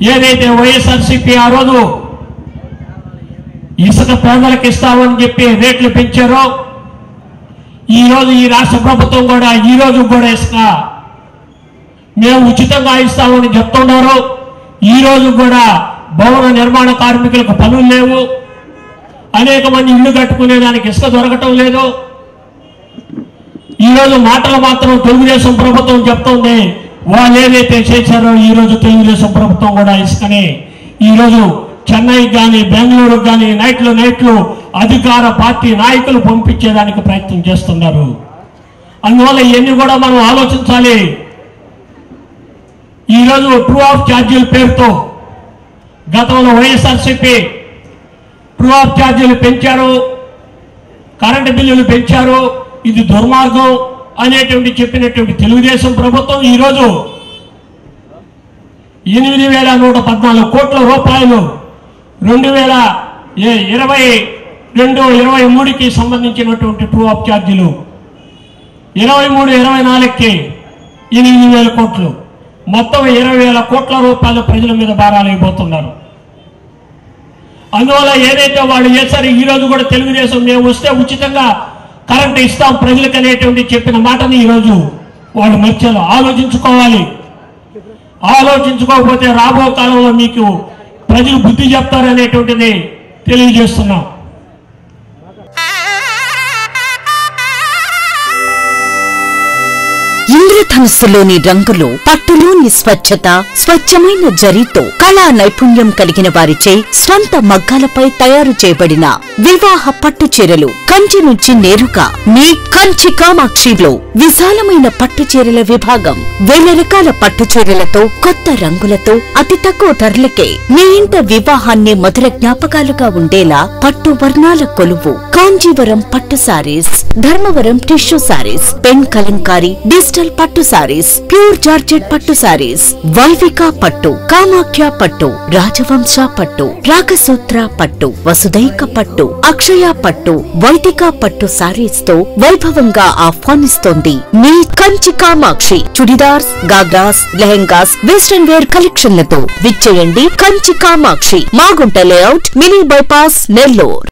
ఏదైతే వైఎస్ఆర్సీపీ ఆ రోజు ఇసుక పేదలకు ఇస్తామని చెప్పి రేట్లు పెంచారో ఈ రోజు ఈ రాష్ట్ర ప్రభుత్వం కూడా ఈ రోజు కూడా ఇసుక మేము ఉచితంగా ఇస్తామని చెప్తున్నారు ఈ రోజు కూడా భవన నిర్మాణ కార్మికులకు పనులు లేవు అనేక మంది ఇల్లు కట్టుకునే దానికి ఇసుక దొరకటం లేదు ఈ రోజు మాటలు మాత్రం తెలుగుదేశం ప్రభుత్వం చెప్తోంది వాళ్ళు ఏదైతే చేశారో ఈ రోజు తెలుగుదేశం ప్రభుత్వం కూడా ఇసుకని ఈ రోజు చెన్నై కానీ బెంగళూరు కానీ నైట్లు నైట్లు అధికార పార్టీ నాయకులు పంపించేదానికి ప్రయత్నం చేస్తున్నారు అందువల్ల ఇవన్నీ కూడా మనం ఆలోచించాలి ఈరోజు ట్రూ ఆఫ్ ఛార్జీల పేరుతో గతంలో వైఎస్ఆర్సీపీ ట్రూ ఆఫ్ ఛార్జీలు పెంచారు కరెంటు బిల్లులు పెంచారు ఇది దుర్మార్గం అనేటువంటి చెప్పినటువంటి తెలుగుదేశం ప్రభుత్వం ఈరోజు ఎనిమిది వేల నూట పద్నాలుగు కోట్ల రూపాయలు రెండు వేల ఏ- ఇరవై రెండు ఇరవై మూడుకి సంబంధించినటువంటి ట్రూ ఆఫ్ ఛార్జీలు ఇరవై మూడు ఇరవై నాలుగుకి ఎనిమిది వేల కోట్లు మొత్తం ఇరవై వేల కోట్ల రూపాయలు ప్రజల మీద భారాలైపోతున్నారు అందువల్ల ఏదైతే వాళ్ళు చేశారో ఈ రోజు కూడా తెలుగుదేశం మేము వస్తే ఉచితంగా కరెంట్ ఇస్తాం ప్రజలకు అనేటువంటి చెప్పిన మాటని ఈరోజు వాళ్ళు మధ్యలో ఆలోచించుకోవాలి ఆలోచించుకోకపోతే రాబో కాలంలో మీకు ప్రజలు బుద్ధి చెప్తారనేటువంటిది తెలియజేస్తున్నాం ఇంద్రధనుస్సులోని రంగులు పట్టులోని స్వచ్ఛత స్వచ్ఛమైన జరీతో కళా నైపుణ్యం కలిగిన వారిచే స్వంత మగ్గాలపై తయారు చేయబడిన వివాహ పట్టు చీరలు కంచి నుంచి నేరుగా మీ కంచి కామాక్షిలో విశాలమైన పట్టు చీరల విభాగం వేల రకాల పట్టు చీరలతో కొత్త రంగులతో అతి తక్కువ ధరలకే మీ ఇంట వివాహాన్ని మధుర జ్ఞాపకాలుగా ఉండేలా పట్టు వర్ణాల కొలువు కాంజీవరం పట్టు sarees Dharmavaram tissue sarees pen Kalamkari digital పట్టు సారీస్ ప్యూర్ జార్జెట్ పట్టు సారీస్ వైవిక పట్టు కామాఖ్య పట్టు రాజవంశ పట్టు రాగసూత్ర పట్టు వసుదైక పట్టు అక్షయ పట్టు వైదిక పట్టు సారీస్ తో వైభవంగా ఆహ్వానిస్తోంది మీ కంచి కామాక్షి చుడిదార్స్ గాగ్రాస్ లెహెంగాస్ వెస్టర్న్ వేర్ కలెక్షన్లతో విచ్చేయండి Kanchi Kamakshi Magunta layout mini bypass Nellore